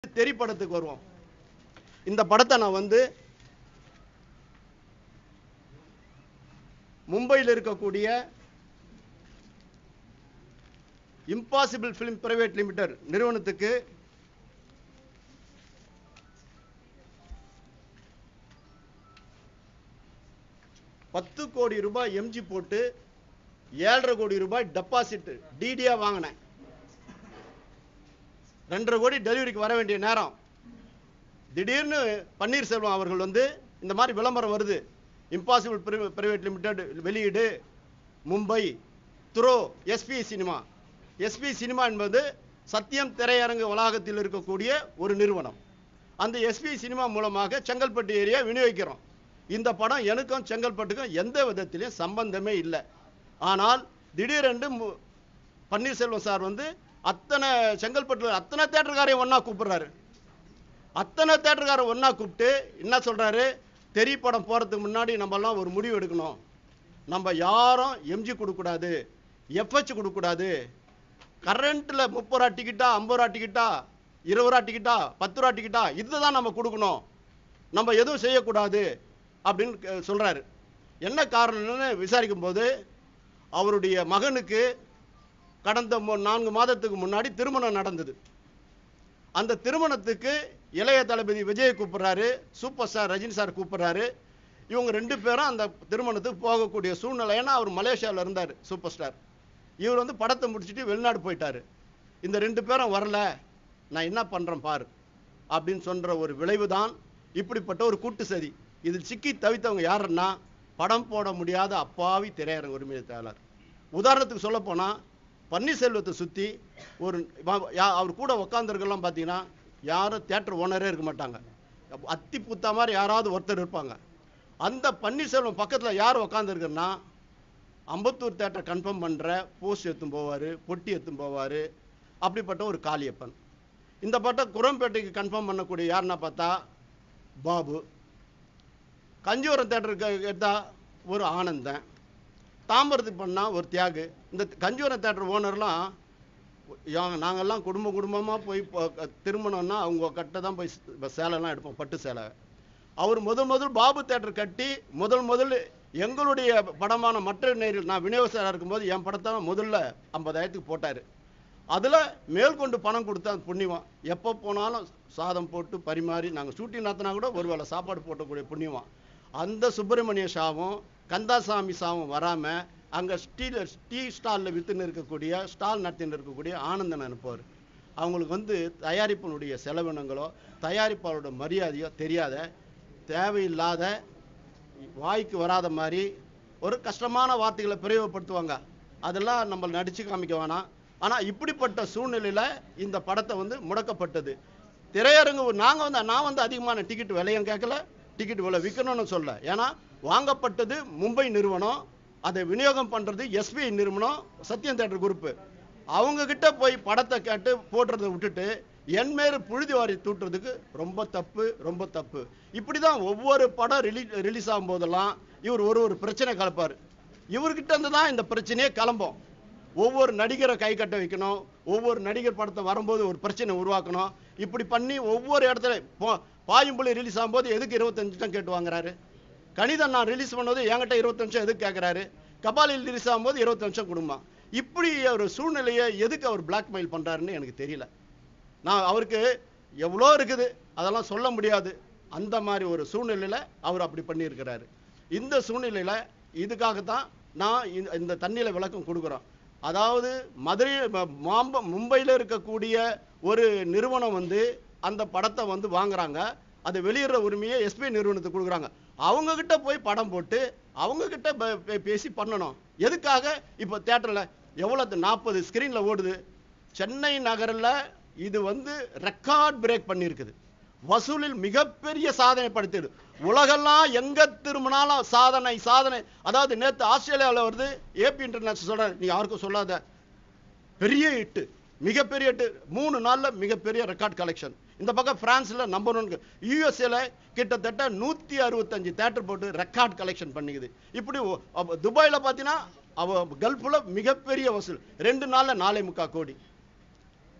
தெரி படத்துக்கு வருவோம் இந்த படத்தை நான் வந்து மும்பையில் இருக்கக்கூடிய இம்பாசிபிள் ஃபிலிம் பிரைவேட் லிமிடெட் நிறுவனத்துக்கு பத்து கோடி ரூபாய் எம்ஜி போட்டு ஏழரை கோடி ரூபாய் டெபாசிட் டிடியா வாங்கினேன் ரெண்டரை கோடி டெலிவரிக்கு வர வேண்டிய நேரம் திடீர்னு பன்னீர்செல்வம் அவர்கள் வந்து இந்த மாதிரி விளம்பரம் வருது இம்பாசிபிள் பிரைவேட் லிமிடெட் வெளியீடு Mumbai through SP cinema SP cinema என்பது சத்தியம் திரையரங்கு வளாகத்தில் இருக்கக்கூடிய ஒரு நிறுவனம் அந்த எஸ்பி சினிமா மூலமாக செங்கல்பட்டு ஏரியா விநியோகிக்கிறோம் இந்த படம் எனக்கும் செங்கல்பட்டுக்கும் எந்த விதத்திலையும் சம்பந்தமே இல்லை ஆனால் திடீரென்று மு- பன்னீர்செல்வம் சார் வந்து அத்தனை செங்கல்பட்டுல அத்தனை தேட்டருக்காரையும் ஒண்ணா கூப்பிடுறாரு அத்தனை தேட்டருக்காரன் ஒண்ணா கூப்பிட்டு என்ன சொல்றாரு தெரி படம் போறதுக்கு முன்னாடி நம்ம எல்லாம் ஒரு முடிவு எடுக்கணும் நம்ம யாரும் எம்ஜி கொடுக்கக்கூடாது எஃப்ஹெச் கொடுக்கக்கூடாது கரண்ட்ல முப்பது ரூபா டிக்கெட்டா ஐம்பது ரூபா டிக்கெட்டா இருபது ரூபா டிக்கெட்டா பத்து ரூபா டிக்கெட்டா இதுதான் நம்ம கொடுக்கணும் நம்ம எதுவும் செய்யக்கூடாது அப்படின்னு க- சொல்றாரு என்ன காரணம்னு விசாரிக்கும் போது அவருடைய மகனுக்கு கடந்த மு- நான்கு மாதத்துக்கு முன்னாடி திருமணம் நடந்தது அந்த திருமணத்துக்கு இளைய தளபதி விஜய் கூப்பிடுறாரு சூப்பர் ஸ்டார் ரஜினி சார் கூப்பிடுறாரு இவங்க ரெண்டு பேரும் அந்த திருமணத்துக்கு போகக்கூடிய சூழ்நிலை ஏன்னா அவர் மலேசியாவில் இருந்தார் சூப்பர் ஸ்டார் இவர் வந்து படத்தை முடிச்சுட்டு வெளிநாடு போயிட்டாரு இந்த ரெண்டு பேரும் வரல நான் என்ன பண்றேன் பாரு அப்படின்னு சொல்ற ஒரு விளைவு தான் இப்படிப்பட்ட ஒரு கூட்டு சதி இதில் சிக்கி தவித்தவங்க யாருன்னா படம் போட முடியாத அப்பாவி திரையரங்க உரிமையாளர் உதாரணத்துக்கு சொல்ல போனா பன்னீர்செல்வத்தை சுத்தி ஒரு வ- யா- அவர் கூட உட்காந்துருக்கலாம் பார்த்தீங்கன்னா யாரும் தியேட்டர் ஓனரே இருக்க மாட்டாங்க அத்தி புத்தா மாதிரி யாராவது ஒருத்தர் இருப்பாங்க அந்த பன்னீர்செல்வம் பக்கத்துல யார் உட்காந்துருக்குன்னா அம்பத்தூர் தேட்டர் கன்ஃபார்ம் பண்ற போஸ்ட் எடுத்துன்னு போவாரு பொட்டி எடுத்துன்னு போவாரு அப்படிப்பட்ட ஒரு காளியப்பன் இந்த பட்டம் குரம்பேட்டைக்கு கன்ஃபார்ம் பண்ணக்கூடிய யாருன்னா பார்த்தா பாபு கஞ்சிவரம் தேட்டருக்கு எடுத்தா ஒரு ஆனந்தன் தாம்பரத்துக்கு பண்ணா ஒரு தியாகு இந்த கஞ்சிவரம் தேட்டர் ஓனர்லாம் யா- நாங்கெல்லாம் குடும்ப குடும்பமா போய் போ- க- திருமணம்னா அவங்க கட்ட தான் போய் ஸ்- சேலைலாம் எடுப்போம் பட்டு சேலை அவர் முதல் முதல் பாபு தேட்டர் கட்டி முதல் முதல் எங்களுடைய படமான மற்ற நேரில் நான் விநியோகஸ்தராக இருக்கும்போது என் படத்தை முதல்ல ஐம்பதாயிரத்துக்கு போட்டாரு அதுல மேற்கொண்டு பணம் கொடுத்தா புண்ணியவான் எப்போ போனாலும் சாதம் போட்டு பரிமாறி நாங்க ஷூட்டிங் நடத்தினா கூட ஒருவேளை சாப்பாடு போட்டக்கூடிய புண்ணியவான் அந்த சுப்பிரமணிய ஷாவும் கந்தாசாமி ஷாவும் வராம அங்க ஸ்டீல் டீ ஸ்டால்ல வித்துன்னு இருக்கக்கூடிய ஸ்டால் நடத்தின்னு இருக்கக்கூடிய ஆனந்தன் அனுப்புவார் அவங்களுக்கு வந்து தயாரிப்பினுடைய செலவினங்களோ தயாரிப்பாளரோட மரியாதையோ தெரியாத தேவையில்லாத வாய்க்கு வராத மாதிரி ஒரு கஷ்டமான வார்த்தைகளை பிரயோகப்படுத்துவாங்க அதெல்லாம் நம்ம நடிச்சு காமிக்க வேணாம் ஆனா இப்படிப்பட்ட சூழ்நிலையில இந்த படத்தை வந்து முடக்கப்பட்டது திரையரங்கு நாங்க வந்து நான் வந்து அதிகமான டிக்கெட் விலையும் கேட்கல டிக்கெட் விலை விற்கணும்னு சொல்ல ஏன்னா வாங்கப்பட்டது மும்பை நிறுவனம் அதை விநியோகம் பண்றது எஸ்பிஐ நிறுவனம் சத்யம் தேட்டர் குரூப் அவங்க கிட்ட போய் படத்தை கேட்டு போடுறதை விட்டுட்டு என் மேல புழுதி வாரி தூட்டுறதுக்கு ரொம்ப தப்பு ரொம்ப தப்பு இப்படிதான் ஒவ்வொரு படம் ரிலீஸ் ரிலீஸ் ஆகும் போதெல்லாம் இவர் ஒரு ஒரு பிரச்சனை கலப்பாரு இவர்கிட்ட இருந்து தான் இந்த பிரச்சனையே கிளம்பும் ஒவ்வொரு நடிகரை கை கட்ட வைக்கணும் ஒவ்வொரு நடிகர் படத்தை வரும்போது ஒரு பிரச்சனை உருவாக்கணும் இப்படி பண்ணி ஒவ்வொரு இடத்துல போ- பாயும்புலி ரிலீஸ் ஆகும்போது எதுக்கு இருபத்தஞ்சு நிமிஷம் கேட்டு வாங்குறாரு கணிதம் நான் ரிலீஸ் பண்ணும்போது என்கிட்ட இருபத்தி நிமிஷம் எதுக்கு கேட்குறாரு கபாலி ரிலீஸ் ஆகும்போது இருபத்தி நிமிஷம் கொடுமா இப்படி ஒரு சூழ்நிலையை எதுக்கு அவர் பிளாக்மெயில் பண்றாருன்னு எனக்கு தெரியல நான் அவருக்கு எவ்வளோ இருக்குது அதெல்லாம் சொல்ல முடியாது அந்த மாதிரி ஒரு சூழ்நிலையில அவர் அப்படி பண்ணியிருக்கிறாரு இந்த சூழ்நிலையில இதுக்காகத்தான் நான் இந்த- இந்த தண்ணியில விளக்கம் கொடுக்குறோம் அதாவது மதுரை ம- மாம்ப மும்பையில் இருக்கக்கூடிய ஒரு நிறுவனம் வந்து அந்த படத்தை வந்து வாங்குறாங்க அதை வெளியிடுற உரிமையை எஸ்பி நிறுவனத்துக்கு கொடுக்குறாங்க அவங்க கிட்ட போய் படம் போட்டு அவங்க கிட்ட பே- பே- பேசி பண்ணணும் எதுக்காக இப்போ தியேட்டர்ல எவ்வளவு நாற்பது ஸ்கிரீன்ல ஓடுது சென்னை நகர்ல இது வந்து ரெக்கார்ட் பிரேக் பண்ணியிருக்குது வசூலில் மிகப்பெரிய சாதனை படுத்திடு உலகெல்லாம் எங்க திரும்பினாலும் சாதனை சாதனை அதாவது நேத்து ஆஸ்திரேலியாவில் வருது ஏபி இன்டர்நேஷனல் சொல்றாரு நீ யாருக்கும் சொல்லாத பெரிய ஹிட்டு மிகப்பெரிய ஹிட்டு மூணு நாள்ல மிகப்பெரிய ரெக்கார்ட் கலெக்ஷன் இந்த பக்கம் பிரான்ஸ்ல நம்பர் ஒன் யூஎஸ்ஏல கிட்டத்தட்ட நூத்தி அறுபத்தஞ்சு தேட்டர் போட்டு ரெக்கார்ட் கலெக்ஷன் பண்ணிக்குது இப்படி ஒ- அப்ப துபாயில பாத்தீங்கன்னா அவ கல்ஃப்ல மிகப்பெரிய வசூல் ரெண்டு நாள்ல நாலே முக்கா கோடி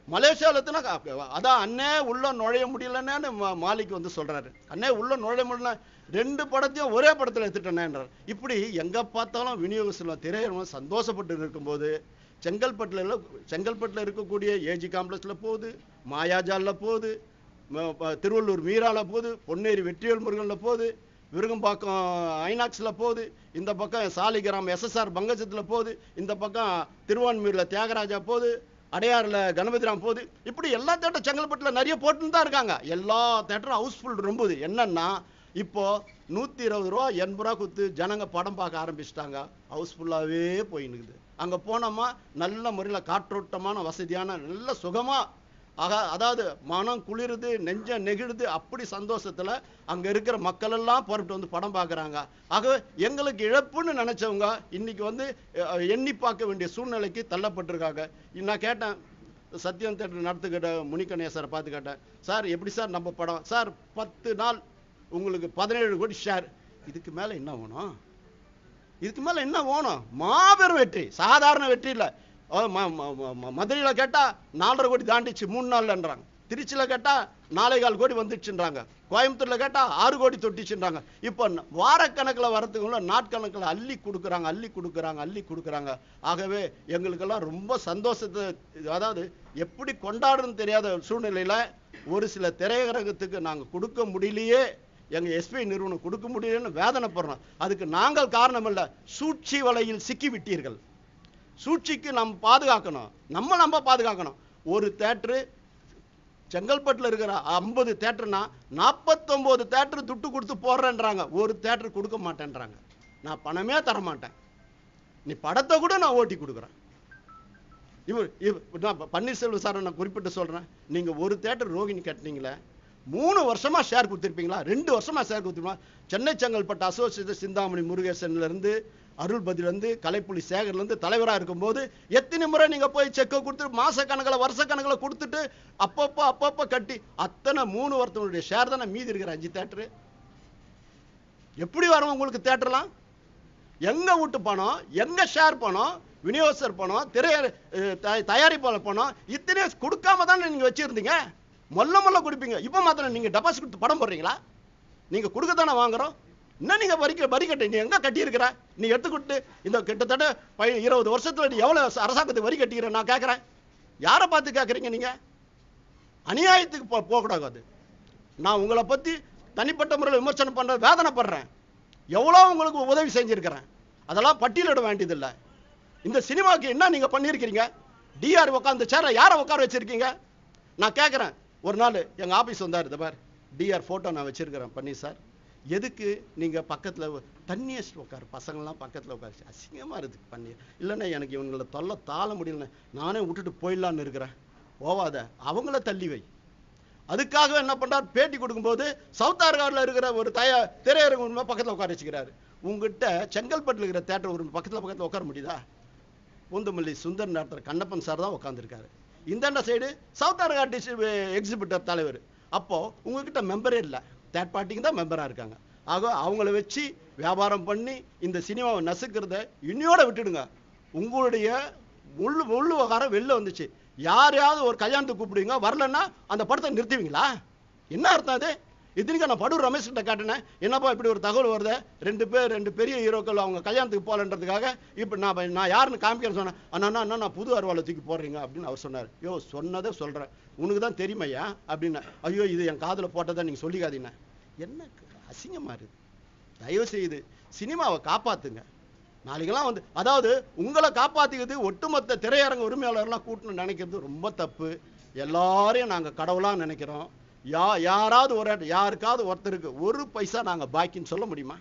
மலேசியாவில் எத்தனை கா- அதான் அண்ணே உள்ள நுழைய முடியலன்னு மா- மாலிக் வந்து சொல்றாரு அண்ணே உள்ள நுழைய முடியல ரெண்டு படத்தையும் ஒரே படத்துல எடுத்துட்டேன்ன்றார் இப்படி எங்க பார்த்தாலும் விநியோகத்தில் திரையரங்கம் சந்தோஷப்பட்டு இருக்கும்போது செங்கல்பட்டுல எல்லாம் செங்கல்பட்டுல இருக்கக்கூடிய ஏஜி காம்ப்ளெக்ஸ்ல போகுது மாயாஜால்ல போகுது ம- ப- திருவள்ளூர் மீரால போகுது பொன்னேரி வெற்றிவேல் முருகன்ல போகுது விருகம்பாக்கம் ஐநாக்ஸ்ல போகுது இந்த பக்கம் சாலிகிராம் எஸ்எஸ்ஆர் பங்கஜத்துல போகுது இந்த பக்கம் திருவான்மூர்ல தியாகராஜா போகுது அடையாறுல கணபதிராம் போகுது இப்படி எல்லா தேட்டரும் செங்கல்பட்டுல நிறைய போட்டுன்னு தான் இருக்காங்க எல்லா தேட்டரும் ஹவுஸ்ஃபுல் ரொம்புது என்னன்னா இப்போ நூத்தி இருபது ரூபா எண்பது ரூபா கொடுத்து ஜனங்க படம் பார்க்க ஆரம்பிச்சிட்டாங்க ஹவுஸ்ஃபுல்லாவே போயின்னுக்குது அங்க போனோமா நல்ல முறையில காற்றோட்டமான வசதியான நல்ல சுகமா ஆக அதாவது மனம் குளிருது நெஞ்ச நெகிழுது அப்படி சந்தோஷத்துல அங்க இருக்கிற மக்கள் எல்லாம் புறப்பட்டு வந்து படம் பார்க்கறாங்க ஆகவே எங்களுக்கு இழப்புன்னு நினைச்சவங்க இன்னைக்கு வந்து அஹ், எண்ணி பார்க்க வேண்டிய சூழ்நிலைக்கு தள்ளப்பட்டிருக்காங்க நான் கேட்டேன் சத்யம் தேட்டர் நடத்துக்கிட்ட முனிகணேசரை பார்த்து கேட்டேன் சார் எப்படி சார் நம்ம படம் சார் பத்து நாள் உங்களுக்கு பதினேழு கோடி ஷேர் இதுக்கு மேல என்ன வேணும் இதுக்கு மேல என்ன வேணும் மாபெரும் வெற்றி சாதாரண வெற்றி இல்ல அஹ் ம- ம- ம- ம- மதுரையில கேட்டா நாலரை கோடி தாண்டிச்சு மூணு நாள்லன்றாங்க திருச்சியில கேட்டா நாலே கால் கோடி வந்துச்சுன்றாங்க கோயம்புத்தூர்ல கேட்டா ஆறு கோடி தொட்டிச்சுன்றாங்க இப்போ ந- வாரக்கணக்குல வரதுக்குள்ள நாட்கணக்குல அள்ளி கொடுக்குறாங்க அள்ளி கொடுக்குறாங்க அள்ளி கொடுக்குறாங்க ஆகவே எங்களுக்கெல்லாம் ரொம்ப சந்தோஷத்தை அதாவது எப்படி கொண்டாடுறதுன்னு தெரியாத சூழ்நிலையில ஒரு சில திரையரங்கத்துக்கு நாங்க கொடுக்க முடியலையே எங்க எஸ்பி நிறுவனம் கொடுக்க முடியலன்னு வேதனைப்படுறோம் அதுக்கு நாங்கள் காரணம் இல்ல சூழ்ச்சி வலையில் சிக்கி விட்டீர்கள் சூழ்ச்சிக்கு நம்ம பாதுகாக்கணும் நம்ம நம்ம பாதுகாக்கணும் ஒரு தேட்டரு செங்கல்பட்டுல இருக்கிற ஐம்பது தேட்டர்னா நாற்பத்தொம்போது தேட்டர் துட்டு கொடுத்து போடுறேன்றாங்க ஒரு தேட்டர் கொடுக்க மாட்டேன்றாங்க நான் பணமே தர மாட்டேன் நீ படத்தை கூட நான் ஓட்டி கொடுக்குறேன் இவர் இவர் நான் ப- பன்னீர்செல்வம் சார் நான் குறிப்பிட்டு சொல்றேன் நீங்க ஒரு தேட்டர் ரோகிணி கட்டினீங்களே மூணு வருஷமா ஷேர் கொடுத்துருப்பீங்களா ரெண்டு வருஷமா ஷேர் கொடுத்துருப்பீங்களா சென்னை செங்கல்பட்டு அசோசியேட் சிந்தாமணி முருகேசன்ல இருந்து அருள்பதில இருந்து கலைப்புலி சேகர்ல இருந்து தலைவரா இருக்கும்போது எத்தனை முறை நீங்க போய் செக்கை கொடுத்துட்டு மாச கணக்கில் வருஷ கணக்கில் கொடுத்துட்டு அப்பப்போ அப்பப்போ கட்டி அத்தனை மூணு வருஷங்களுடைய ஷேர் தானே மீதி இருக்கிற அஞ்சு தேட்டரு எப்படி வரும் உங்களுக்கு தேட்டர்லாம் எங்க வீட்டு பணம் எங்க ஷேர் பணம் விநியோகஸ்தர் பணம் திரை அஹ், த- தயாரிப்பாளர் பணம் இத்தனை கொடுக்காம தானே நீங்க வச்சிருந்தீங்க மொல்ல மொல்ல கொடுப்பீங்க இப்போ மாத்திரம் நீங்க டெபாசிட் கொடுத்து படம் போடுறீங்களா நீங்க கொடுக்க தானே வாங்குறோம் இன்னும் நீங்க வரி வரி கட்ட நீ எங்க கட்டியிருக்கிற நீ எடுத்துக்கிட்டு இந்த கிட்டத்தட்ட பை- இருபது வருஷத்துல நீ எவ்வளவு அரசாங்கத்துக்கு வரி கட்டிக்கிற நான் கேட்கறேன் யாரை பார்த்து கேட்கறீங்க நீங்க அநியாயத்துக்கு போ போகக்கூடாது அது நான் உங்களை பத்தி தனிப்பட்ட முறையில் விமர்சனம் பண்ற வேதனைப்படுறேன் எவ்வளோ உங்களுக்கு உதவி செஞ்சிருக்கிறேன் அதெல்லாம் பட்டியலிட வேண்டியதில்லை இந்த சினிமாவுக்கு என்ன நீங்க பண்ணியிருக்கிறீங்க டிஆர் உட்காந்து சேர யாரை உட்கார வச்சிருக்கீங்க நான் கேட்குறேன் ஒரு நாள் எங்க ஆபீஸ் வந்தார் இந்த பார் டிஆர் போட்டோ நான் வச்சிருக்கிறேன் பண்ணி சார் எதுக்கு நீங்க பக்கத்துல தண்ணி வச்சுட்டு உட்காரு பசங்கள்லாம் பக்கத்துல உட்காரு அசிங்கமா இருக்கு பண்ணி இல்லைன்னா எனக்கு இவங்களை தொல்லை தாழ முடியல நானே விட்டுட்டு போயிடலான்னு இருக்கிறேன் போவாத அவங்கள தள்ளி வை அதுக்காக என்ன பண்றார் பேட்டி கொடுக்கும்போது சவுத் ஆர்கார்ல இருக்கிற ஒரு தயா திரையரங்கு உண்மை பக்கத்துல உட்கார வச்சுக்கிறாரு உங்ககிட்ட செங்கல்பட்டுல இருக்கிற தேட்டர் ஒரு பக்கத்துல பக்கத்துல உட்கார முடியுதா பூந்தமல்லி சுந்தர் நடத்துற கண்ணப்பன் சார் தான் உட்காந்துருக்காரு இந்தாண்ட சைடு சவுத் ஆர்காட் எக்ஸிபிட்டர் தலைவர் அப்போ உங்ககிட்ட மெம்பரே இல்லை தேர்ட் பார்ட்டிக்கு தான் மெம்பரா இருக்காங்க ஆக அவங்கள வச்சு வியாபாரம் பண்ணி இந்த சினிமாவை நசுக்கிறத இன்னையோட விட்டுடுங்க உங்களுடைய முள்ளு முள்ளு விவகாரம் வெளில வந்துச்சு யாரையாவது ஒரு கல்யாணத்துக்கு கூப்பிடுவீங்க வரலன்னா அந்த படத்தை நிறுத்துவீங்களா என்ன அர்த்தம் அது இத்தனைக்கும் நான் படூர் ரமேஷ் கிட்ட காட்டினேன் என்னப்பா இப்படி ஒரு தகவல் வருது ரெண்டு பேர் ரெண்டு பெரிய ஹீரோக்கள் அவங்க கல்யாணத்துக்கு போகலன்றதுக்காக இப்போ நான் ப- நான் யாருன்னு காமிக்கிறேன் சொன்னேன் அண்ணா அண்ணா, அண்ணா நான் புது அருவாளை தூக்கி போடுறீங்க அப்படின்னு அவர் சொன்னார் யோ சொன்னதை சொல்கிறேன் உனக்கு தான் தெரியுமையா அப்படின்னு ஐயோ இது என் காதில் போட்டதை நீங்கள் சொல்லிக்காதீங்க என்ன அசிங்கமாக இருக்குது தயவு செய்து சினிமாவை காப்பாத்துங்க நாளைக்கெல்லாம் வந்து அதாவது உங்களை காப்பாத்திக்கிறது ஒட்டுமொத்த திரையரங்க உரிமையாளர்லாம் கூட்டணும் நினைக்கிறது ரொம்ப தப்பு எல்லாரையும் நாங்க கடவுளா நினைக்கிறோம் யா யாராவது ஒரு இடத்துல- யாருக்காவது ஒருத்தருக்கு ஒரு பைசா நாங்க பாக்கின்னு சொல்ல முடியுமா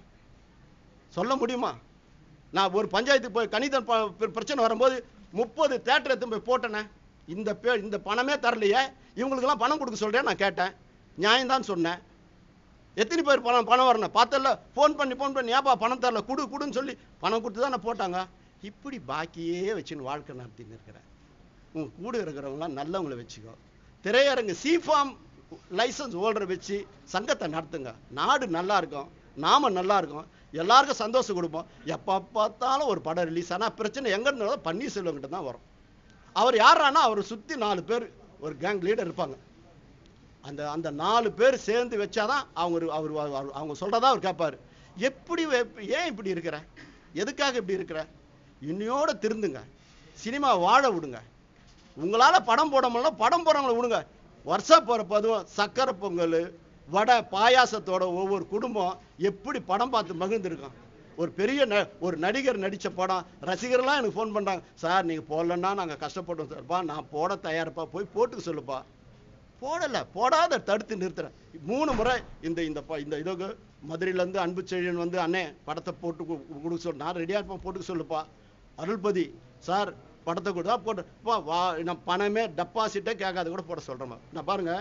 சொல்ல முடியுமா நான் ஒரு பஞ்சாயத்துக்கு போய் கணிதம் ப- பிர- பிரச்சனை வரும்போது முப்பது தேட்டர் எடுத்து போய் போட்டேனே இந்த பே இந்த பணமே தரலையே இவங்களுக்கெல்லாம் பணம் கொடுக்க சொல்றேன் நான் கேட்டேன் நியாயம்தான் சொன்னேன் எத்தனை பேர் பணம் பணம் வரணும் பார்த்தல ஃபோன் பண்ணி ஃபோன் பண்ணி ஏப்பா பணம் தரல குடு குடுன்னு சொல்லி பணம் கொடுத்து தானே போட்டாங்க இப்படி பாக்கியே வச்சுன்னு வாழ்க்கை நடத்தின்னு இருக்கிறேன் உங்க கூட இருக்கிறவங்களாம் நல்லவங்கள வச்சுக்கோ திரையரங்கு சிஃபார்ம் லைசன்ஸ் ஹோல்டரை வச்சு சங்கத்தை நடத்துங்க நாடு நல்லா இருக்கும் நாம நல்லா இருக்கும் எல்லாருக்கும் சந்தோஷம் கொடுப்போம் எப்போ பார்த்தாலும் ஒரு படம் ரிலீஸ் ஆனால் பிரச்சனை எங்க இருந்தாலும் பன்னீர்செல்வம் கிட்ட தான் வரும் அவர் யாரானா அவரை சுற்றி நாலு பேர் ஒரு கேங் லீடர் இருப்பாங்க அந்த அந்த நாலு பேர் சேர்ந்து வச்சாதான் அவங்க ஒரு- அவர் அவர்- அவங்க சொல்றதா அவர் கேட்பாரு எப்படி வே- ஏன் இப்படி இருக்கிற எதுக்காக இப்படி இருக்கிற இன்னையோட திருந்துங்க சினிமா வாழ விடுங்க உங்களால படம் போட முடியல படம் போறவங்கள விடுங்க வருஷம் போறப்ப அதுவும் சக்கரை பொங்கல் வடை பாயாசத்தோட ஒவ்வொரு குடும்பம் எப்படி படம் பார்த்து மகிழ்ந்திருக்கும் ஒரு பெரிய ந ஒரு நடிகர் நடிச்ச படம் ரசிகர்லாம் எனக்கு ஃபோன் பண்றாங்க சார் நீங்க போடலன்னா நாங்க கஷ்டப்பட்டோம் சார்ப்பா நான் போட தயாரிப்பா போய் போட்டுக்க சொல்லுப்பா போடல போடாத தடுத்து நிறுத்துறேன் மூணு முறை இந்த இந்த ப- இந்த இதுக்கு மதுரையில இருந்து அன்பு செழியன் வந்து அண்ணே படத்தை போட்டு கு- கு- கொடுக்க சொல்லு நான் ரெடியா இருப்பேன் போட்டுக்க சொல்லுப்பா அருள்பதி சார் படத்தை கொடுத்தா போட்டு பா வா நான் பணமே டெபாசிட்டே கேட்காத கூட போட சொல்றேன் நான் பாருங்க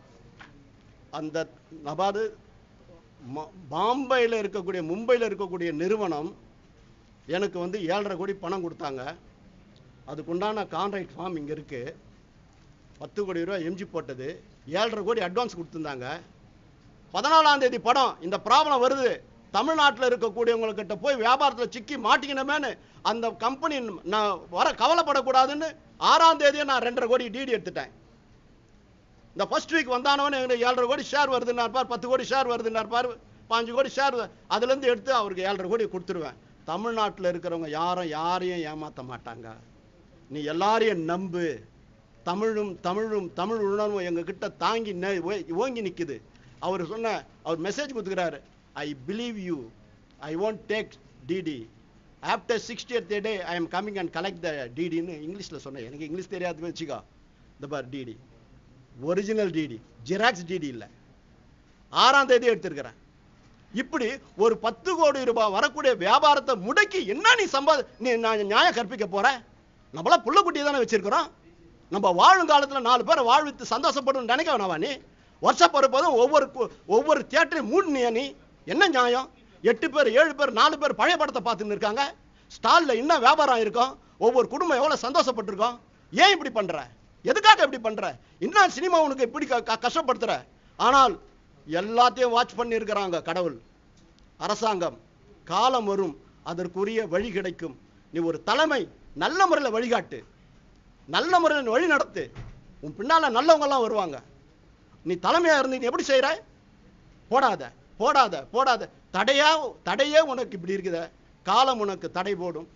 அந்த நபாது ம- பாம்பேல இருக்கக்கூடிய மும்பையில் இருக்கக்கூடிய நிறுவனம் எனக்கு வந்து ஏழரை கோடி பணம் கொடுத்தாங்க அதுக்குண்டான கான்ட்ராக்ட் ஃபார்ம் இங்க இருக்கு பத்து கோடி ரூபாய் எம்ஜி போட்டது ஏழரை கோடி அட்வான்ஸ் கொடுத்துருந்தாங்க பதினாலாம் தேதி படம் இந்த ப்ராப்ளம் வருது தமிழ்நாட்டில் இருக்கக்கூடியவங்கக்கிட்ட போய் வியாபாரத்தில் சிக்கி மாட்டிக்கணுமேனு அந்த கம்பெனி நான் வர கவலைப்படக்கூடாதுன்னு ஆறாம் தேதியே நான் ரெண்டரை கோடி டிடி எடுத்துட்டேன் இந்த ஃபர்ஸ்ட் வீக் வந்தானவனே எனக்கு ஏழரை கோடி ஷேர் வருதுன்னா இருப்பார் பத்து கோடி ஷேர் வருதுன்னா இருப்பார் பாஞ்சு கோடி ஷேர் அதுலேருந்து எடுத்து அவருக்கு ஏழரை கோடி கொடுத்துருவேன் தமிழ்நாட்டில் இருக்கிறவங்க யாரும் யாரையும் ஏமாற்ற மாட்டாங்க நீ எல்லாரையும் நம்பு தமிழும் தமிழும் தமிழ் உணர்வும் எங்ககிட்ட தாங்கி நெ- ஓ- ஓங்கி நிக்குது அவர் சொன்ன அவர் மெசேஜ் கொடுத்துக்கிறாரு I believe you I won't take DD after sixtieth day I am coming and collect the டிடின்னு இங்கிலீஷில் சொன்னேன் எனக்கு இங்கிலீஷ் தெரியாது வச்சுக்கோ இந்த பார் DD original DD xerox DD இல்லை ஆறாம் தேதி எடுத்திருக்கிறேன் இப்படி ஒரு பத்து கோடி ரூபாய் வரக்கூடிய வியாபாரத்தை முடக்கி என்ன நீ சம்பாதி நீ நான் நியாயம் கற்பிக்க போற நம்மளாம் புள்ள குட்டியை தானே வச்சிருக்கிறோம் நம்ம வாழும் காலத்துல நாலு பேரை வாழ்வித்து சந்தோஷப்படும் நினைக்க வேணாவா நீ வருஷம் போதும் ஒவ்வொரு கு- ஒவ்வொரு தியேட்டரையும் மூடினியா நீ என்ன நியாயம் எட்டு பேர் ஏழு பேர் நாலு பேர் பழைய படத்தை பார்த்துன்னு இருக்காங்க ஸ்டால்ல என்ன வியாபாரம் இருக்கும் ஒவ்வொரு குடும்பம் எவ்வளவு சந்தோஷப்பட்டிருக்கோம் ஏன் இப்படி பண்ற எதுக்காக இப்படி பண்ற இன்னும் சினிமா உனக்கு இப்படி க- க- கஷ்டப்படுத்துற ஆனால் எல்லாத்தையும் வாட்ச் பண்ணி இருக்கிறாங்க கடவுள் அரசாங்கம் காலம் வரும் அதற்குரிய வழி கிடைக்கும் நீ ஒரு தலைமை நல்ல முறையில் வழிகாட்டு நல்ல முறையில் வழி நடத்து உன் பின்னால நல்லவங்க எல்லாம் வருவாங்க நீ தலைமையா இருந்து நீ எப்படி செய்யற போடாத போடாத போடாத தடையா தடையே உனக்கு இப்படி இருக்குதே காலம் உனக்கு தடை போடும்